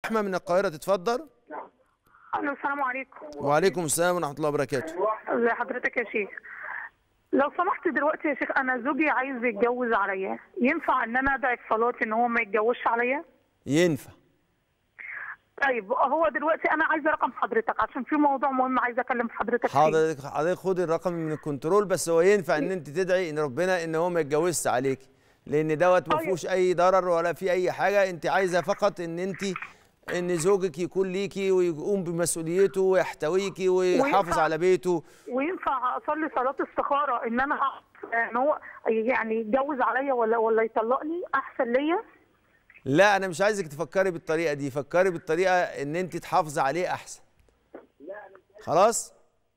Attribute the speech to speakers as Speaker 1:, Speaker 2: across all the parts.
Speaker 1: رحمه من القاهره تتفضل
Speaker 2: الو السلام عليكم
Speaker 1: وعليكم السلام ورحمه الله وبركاته
Speaker 2: ازي حضرتك يا شيخ لو سمحت دلوقتي يا شيخ انا زوجي عايز يتجوز عليا ينفع ان انا ادعي في صلاتي ان هو ما يتجوزش عليا
Speaker 1: ينفع
Speaker 2: طيب هو دلوقتي انا عايزه رقم حضرتك عشان في موضوع مهم عايزه اكلم حضرتك فيه
Speaker 1: حضرتك حضرتك خدي الرقم من الكنترول بس هو ينفع ان انت تدعي ان ربنا ان هو ما يتجوزش عليك لان دوت ما
Speaker 2: طيب.
Speaker 1: فيهوش اي ضرر ولا في اي حاجه انت عايزه فقط ان انت ان زوجك يكون ليكي ويقوم بمسؤوليته ويحتويكي ويحافظ
Speaker 2: وينفع-
Speaker 1: على بيته
Speaker 2: وينفع اصلي صلاه استخاره ان انا أعرف ان هو يعني يتجوز عليا ولا ولا يطلقني احسن ليا
Speaker 1: لا انا مش عايزك تفكري بالطريقه دي فكري بالطريقه ان انت تحافظي عليه احسن خلاص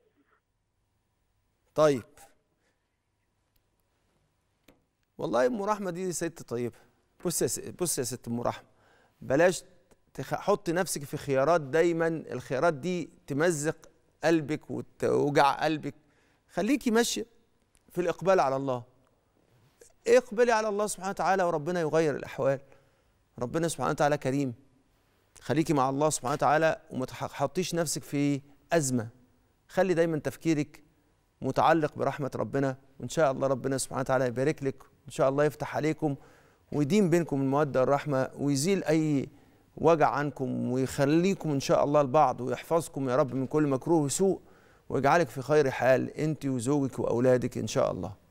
Speaker 1: طيب والله ام رحمه دي ست طيبه بص يا س... بص يا ست ام رحمه بلاش تخ... حط نفسك في خيارات دايما الخيارات دي تمزق قلبك وتوجع قلبك خليكي ماشيه في الاقبال على الله اقبلي على الله سبحانه وتعالى وربنا يغير الاحوال ربنا سبحانه وتعالى كريم خليكي مع الله سبحانه وتعالى وما تحطيش نفسك في أزمة خلي دايما تفكيرك متعلق برحمة ربنا وإن شاء الله ربنا سبحانه وتعالى يبارك لك وإن شاء الله يفتح عليكم ويديم بينكم المودة والرحمة ويزيل أي وجع عنكم ويخليكم إن شاء الله البعض ويحفظكم يا رب من كل مكروه وسوء ويجعلك في خير حال أنت وزوجك وأولادك إن شاء الله